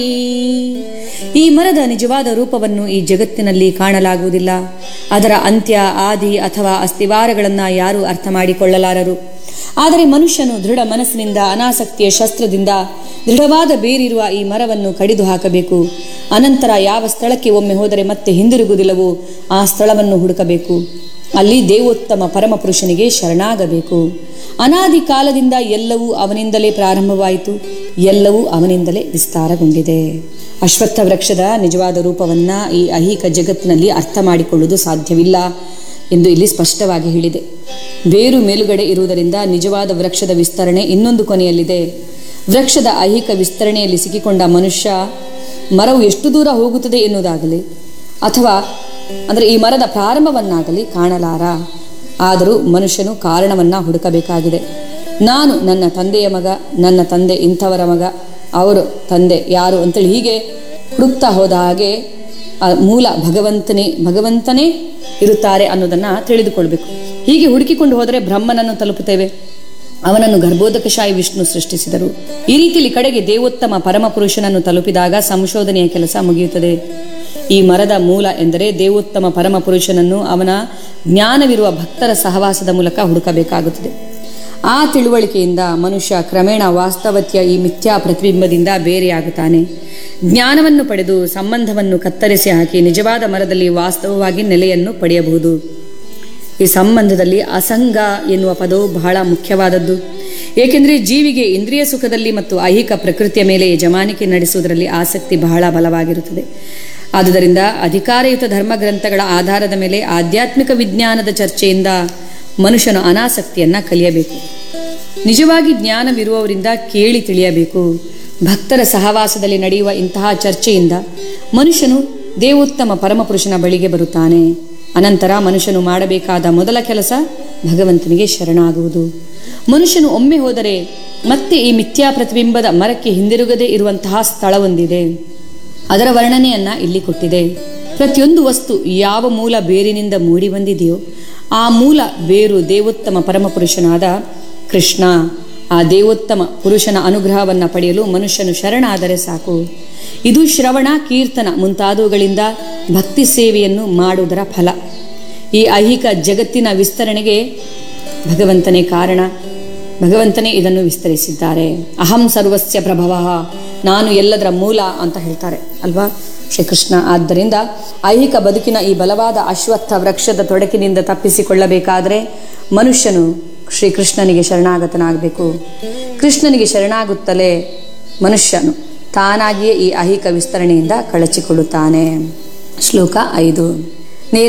ಈ ಮರದ ನಿಜವಾದ ರೂಪವನ್ನು ಈ ಜಗತ್ತಿನಲ್ಲಿ ಕಾಣಲಾಗುವುದಿಲ್ಲ ಅದರ ಅಂತ್ಯ ಆದಿ ಅಥವಾ ಅಸ್ಥಿವಾರಗಳನ್ನು ಯಾರೂ ಅರ್ಥ ಮಾಡಿಕೊಳ್ಳಲಾರರು ಆದರೆ ಮನುಷ್ಯನು ದೃಢ ಮನಸ್ಸಿನಿಂದ ಅನಾಸಕ್ತಿಯ ಶಸ್ತ್ರದಿಂದ ದೃಢವಾದ ಬೇರಿರುವ ಈ ಮರವನ್ನು ಕಡಿದು ಹಾಕಬೇಕು ಅನಂತರ ಯಾವ ಸ್ಥಳಕ್ಕೆ ಒಮ್ಮೆ ಹೋದರೆ ಮತ್ತೆ ಹಿಂದಿರುಗುವುದಿಲ್ಲವೋ ಆ ಸ್ಥಳವನ್ನು ಹುಡುಕಬೇಕು ಅಲ್ಲಿ ದೇವೋತ್ತಮ ಪರಮಪುರುಷನಿಗೆ ಶರಣಾಗಬೇಕು ಅನಾದಿ ಕಾಲದಿಂದ ಎಲ್ಲವೂ ಅವನಿಂದಲೇ ಪ್ರಾರಂಭವಾಯಿತು ಎಲ್ಲವೂ ಅವನಿಂದಲೇ ವಿಸ್ತಾರಗೊಂಡಿದೆ ಅಶ್ವತ್ಥ ವೃಕ್ಷದ ನಿಜವಾದ ರೂಪವನ್ನ ಈ ಐಹಿಕ ಜಗತ್ತಿನಲ್ಲಿ ಅರ್ಥ ಮಾಡಿಕೊಳ್ಳುವುದು ಸಾಧ್ಯವಿಲ್ಲ ಎಂದು ಇಲ್ಲಿ ಸ್ಪಷ್ಟವಾಗಿ ಹೇಳಿದೆ ಬೇರು ಮೇಲುಗಡೆ ಇರುವುದರಿಂದ ನಿಜವಾದ ವೃಕ್ಷದ ವಿಸ್ತರಣೆ ಇನ್ನೊಂದು ಕೊನೆಯಲ್ಲಿದೆ ವೃಕ್ಷದ ಐಹಿಕ ವಿಸ್ತರಣೆಯಲ್ಲಿ ಸಿಕ್ಕಿಕೊಂಡ ಮನುಷ್ಯ ಮರವು ಎಷ್ಟು ದೂರ ಹೋಗುತ್ತದೆ ಎನ್ನುವುದಾಗಲಿ ಅಥವಾ ಅಂದರೆ ಈ ಮರದ ಪ್ರಾರಂಭವನ್ನಾಗಲಿ ಕಾಣಲಾರ ಆದರೂ ಮನುಷ್ಯನು ಕಾರಣವನ್ನ ಹುಡುಕಬೇಕಾಗಿದೆ ನಾನು ನನ್ನ ತಂದೆಯ ಮಗ ನನ್ನ ತಂದೆ ಇಂಥವರ ಮಗ ಅವರು ತಂದೆ ಯಾರು ಅಂತೇಳಿ ಹೀಗೆ ಹುಡುಕ್ತಾ ಹೋದ ಹಾಗೆ ಆ ಮೂಲ ಭಗವಂತನೇ ಭಗವಂತನೇ ಇರುತ್ತಾರೆ ಅನ್ನೋದನ್ನ ತಿಳಿದುಕೊಳ್ಬೇಕು ಹೀಗೆ ಹುಡುಕಿಕೊಂಡು ಹೋದರೆ ಬ್ರಹ್ಮನನ್ನು ತಲುಪುತ್ತೇವೆ ಅವನನ್ನು ಗರ್ಭೋದಕಶಾಹಿ ವಿಷ್ಣು ಸೃಷ್ಟಿಸಿದರು ಈ ರೀತಿಯಲ್ಲಿ ಕಡೆಗೆ ದೇವೋತ್ತಮ ಪರಮಪುರುಷನನ್ನು ತಲುಪಿದಾಗ ಸಂಶೋಧನೆಯ ಕೆಲಸ ಮುಗಿಯುತ್ತದೆ ಈ ಮರದ ಮೂಲ ಎಂದರೆ ದೇವೋತ್ತಮ ಪರಮಪುರುಷನನ್ನು ಅವನ ಜ್ಞಾನವಿರುವ ಭಕ್ತರ ಸಹವಾಸದ ಮೂಲಕ ಹುಡುಕಬೇಕಾಗುತ್ತದೆ ಆ ತಿಳುವಳಿಕೆಯಿಂದ ಮನುಷ್ಯ ಕ್ರಮೇಣ ವಾಸ್ತವತ್ಯ ಈ ಮಿಥ್ಯಾ ಪ್ರತಿಬಿಂಬದಿಂದ ಬೇರೆಯಾಗುತ್ತಾನೆ ಜ್ಞಾನವನ್ನು ಪಡೆದು ಸಂಬಂಧವನ್ನು ಕತ್ತರಿಸಿ ಹಾಕಿ ನಿಜವಾದ ಮರದಲ್ಲಿ ವಾಸ್ತವವಾಗಿ ನೆಲೆಯನ್ನು ಪಡೆಯಬಹುದು ಈ ಸಂಬಂಧದಲ್ಲಿ ಅಸಂಗ ಎನ್ನುವ ಪದವು ಬಹಳ ಮುಖ್ಯವಾದದ್ದು ಏಕೆಂದರೆ ಜೀವಿಗೆ ಇಂದ್ರಿಯ ಸುಖದಲ್ಲಿ ಮತ್ತು ಐಹಿಕ ಪ್ರಕೃತಿಯ ಮೇಲೆ ಯಜಮಾನಿಕೆ ನಡೆಸುವುದರಲ್ಲಿ ಆಸಕ್ತಿ ಬಹಳ ಬಲವಾಗಿರುತ್ತದೆ ಆದುದರಿಂದ ಅಧಿಕಾರಯುತ ಧರ್ಮಗ್ರಂಥಗಳ ಆಧಾರದ ಮೇಲೆ ಆಧ್ಯಾತ್ಮಿಕ ವಿಜ್ಞಾನದ ಚರ್ಚೆಯಿಂದ ಮನುಷ್ಯನು ಅನಾಸಕ್ತಿಯನ್ನ ಕಲಿಯಬೇಕು ನಿಜವಾಗಿ ಜ್ಞಾನವಿರುವವರಿಂದ ಕೇಳಿ ತಿಳಿಯಬೇಕು ಭಕ್ತರ ಸಹವಾಸದಲ್ಲಿ ನಡೆಯುವ ಇಂತಹ ಚರ್ಚೆಯಿಂದ ಮನುಷ್ಯನು ದೇವೋತ್ತಮ ಪರಮಪುರುಷನ ಬಳಿಗೆ ಬರುತ್ತಾನೆ ಅನಂತರ ಮನುಷ್ಯನು ಮಾಡಬೇಕಾದ ಮೊದಲ ಕೆಲಸ ಭಗವಂತನಿಗೆ ಶರಣಾಗುವುದು ಮನುಷ್ಯನು ಒಮ್ಮೆ ಹೋದರೆ ಮತ್ತೆ ಈ ಮಿಥ್ಯಾ ಪ್ರತಿಬಿಂಬದ ಮರಕ್ಕೆ ಹಿಂದಿರುಗದೇ ಇರುವಂತಹ ಸ್ಥಳವೊಂದಿದೆ ಅದರ ವರ್ಣನೆಯನ್ನ ಇಲ್ಲಿ ಕೊಟ್ಟಿದೆ ಪ್ರತಿಯೊಂದು ವಸ್ತು ಯಾವ ಮೂಲ ಬೇರಿನಿಂದ ಮೂಡಿ ಬಂದಿದೆಯೋ ಆ ಮೂಲ ಬೇರು ದೇವೋತ್ತಮ ಪರಮಪುರುಷನಾದ ಕೃಷ್ಣ ಆ ದೇವೋತ್ತಮ ಪುರುಷನ ಅನುಗ್ರಹವನ್ನು ಪಡೆಯಲು ಮನುಷ್ಯನು ಶರಣಾದರೆ ಸಾಕು ಇದು ಶ್ರವಣ ಕೀರ್ತನ ಮುಂತಾದವುಗಳಿಂದ ಭಕ್ತಿ ಸೇವೆಯನ್ನು ಮಾಡುವುದರ ಫಲ ಈ ಐಹಿಕ ಜಗತ್ತಿನ ವಿಸ್ತರಣೆಗೆ ಭಗವಂತನೇ ಕಾರಣ ಭಗವಂತನೇ ಇದನ್ನು ವಿಸ್ತರಿಸಿದ್ದಾರೆ ಅಹಂ ಸರ್ವಸ್ಯ ಪ್ರಭವ ನಾನು ಎಲ್ಲದರ ಮೂಲ ಅಂತ ಹೇಳ್ತಾರೆ ಅಲ್ವಾ ಶ್ರೀಕೃಷ್ಣ ಆದ್ದರಿಂದ ಐಹಿಕ ಬದುಕಿನ ಈ ಬಲವಾದ ಅಶ್ವತ್ಥ ವೃಕ್ಷದ ತೊಡಕಿನಿಂದ ತಪ್ಪಿಸಿಕೊಳ್ಳಬೇಕಾದರೆ ಮನುಷ್ಯನು ಶ್ರೀಕೃಷ್ಣನಿಗೆ ಶರಣಾಗತನಾಗಬೇಕು ಕೃಷ್ಣನಿಗೆ ಶರಣಾಗುತ್ತಲೇ ಮನುಷ್ಯನು ತಾನಾಗಿಯೇ ಈ ಐಹಿಕ ವಿಸ್ತರಣೆಯಿಂದ ಕಳಚಿಕೊಳ್ಳುತ್ತಾನೆ ಶ್ಲೋಕ ಐದು